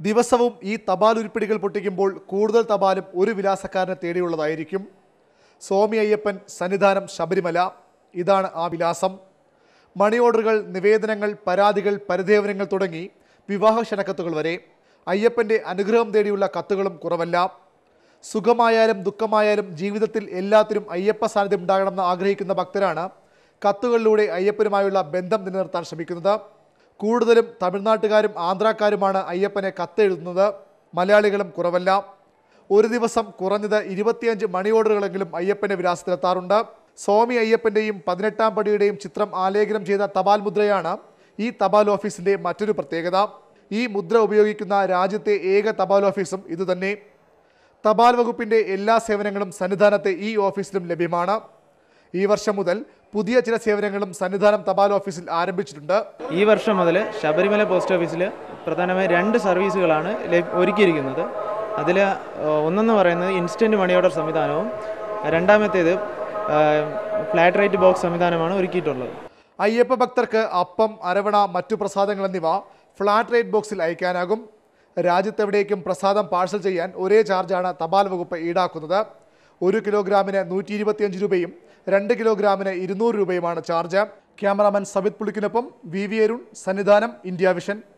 ദിവസവും ഈ തപാൽ ഉരുപ്പിടികൾ പൊട്ടിക്കുമ്പോൾ കൂടുതൽ തപാലും ഒരു വിലാസക്കാരനെ തേടിയുള്ളതായിരിക്കും സ്വാമി അയ്യപ്പൻ സന്നിധാനം ശബരിമല ഇതാണ് ആ വിലാസം മണി ഓർഡറുകൾ നിവേദനങ്ങൾ പരാതികൾ പരിദേവനങ്ങൾ തുടങ്ങി വിവാഹ ക്ഷണക്കത്തുകൾ വരെ അയ്യപ്പൻ്റെ അനുഗ്രഹം തേടിയുള്ള കത്തുകളും കുറവല്ല സുഖമായാലും ദുഃഖമായാലും ജീവിതത്തിൽ എല്ലാത്തിനും അയ്യപ്പ സാന്നിധ്യം ഉണ്ടാകണമെന്ന് ആഗ്രഹിക്കുന്ന ഭക്തരാണ് കത്തുകളിലൂടെ അയ്യപ്പനുമായുള്ള ബന്ധം നിലനിർത്താൻ ശ്രമിക്കുന്നത് കൂടുതലും തമിഴ്നാട്ടുകാരും ആന്ധ്രാക്കാരുമാണ് അയ്യപ്പനെ കത്തെഴുതുന്നത് മലയാളികളും കുറവല്ല ഒരു ദിവസം കുറഞ്ഞത് ഇരുപത്തിയഞ്ച് മണി ഓർഡറുകളെങ്കിലും അയ്യപ്പന്റെ വിലാസത്തിലെത്താറുണ്ട് സ്വാമി അയ്യപ്പന്റെയും പതിനെട്ടാം പടിയുടെയും ചിത്രം ആലേഖനം ചെയ്ത തപാൽ മുദ്രയാണ് ഈ തപാൽ ഓഫീസിന്റെ മറ്റൊരു പ്രത്യേകത ഈ മുദ്ര ഉപയോഗിക്കുന്ന രാജ്യത്തെ ഏക തപാൽ ഓഫീസും ഇതുതന്നെ തപാൽ വകുപ്പിന്റെ എല്ലാ സേവനങ്ങളും സന്നിധാനത്തെ ഈ ഓഫീസിലും ലഭ്യമാണ് ഈ വർഷം മുതൽ പുതിയ ചില സേവനങ്ങളും സന്നിധാനം തപാൽ ഓഫീസിൽ ആരംഭിച്ചിട്ടുണ്ട് ഈ വർഷം മുതൽ ശബരിമല പോസ്റ്റ് ഓഫീസിൽ പ്രധാനമായും രണ്ട് സർവീസുകളാണ് ലഭ്യ- ഒരുക്കിയിരിക്കുന്നത് അതിൽ ഒന്നെന്ന് പറയുന്നത് ഇൻസ്റ്റൻറ്റ് മണി ഓർഡർ സംവിധാനവും രണ്ടാമത്തേത് ഫ്ലാറ്റ് റേറ്റ് ബോക്സ് സംവിധാനമാണ് ഒരുക്കിയിട്ടുള്ളത് അയ്യപ്പ ഭക്തർക്ക് അപ്പം അരവണ മറ്റു പ്രസാദങ്ങൾ എന്നിവ ഫ്ലാറ്റ് റേറ്റ് ബോക്സിൽ അയക്കാനാകും രാജ്യത്തെവിടേക്കും പ്രസാദം പാഴ്സൽ ചെയ്യാൻ ഒരേ ചാർജാണ് തപാൽ വകുപ്പ് ഈടാക്കുന്നത് ഒരു കിലോഗ്രാമിന് നൂറ്റി ഇരുപത്തിയഞ്ച് രൂപയും രണ്ട് കിലോഗ്രാമിന് ഇരുന്നൂറ് രൂപയുമാണ് ചാർജ് ക്യാമറാമാൻ സബിത് പുളിക്കിനൊപ്പം V V Arun Sannidhanam India vision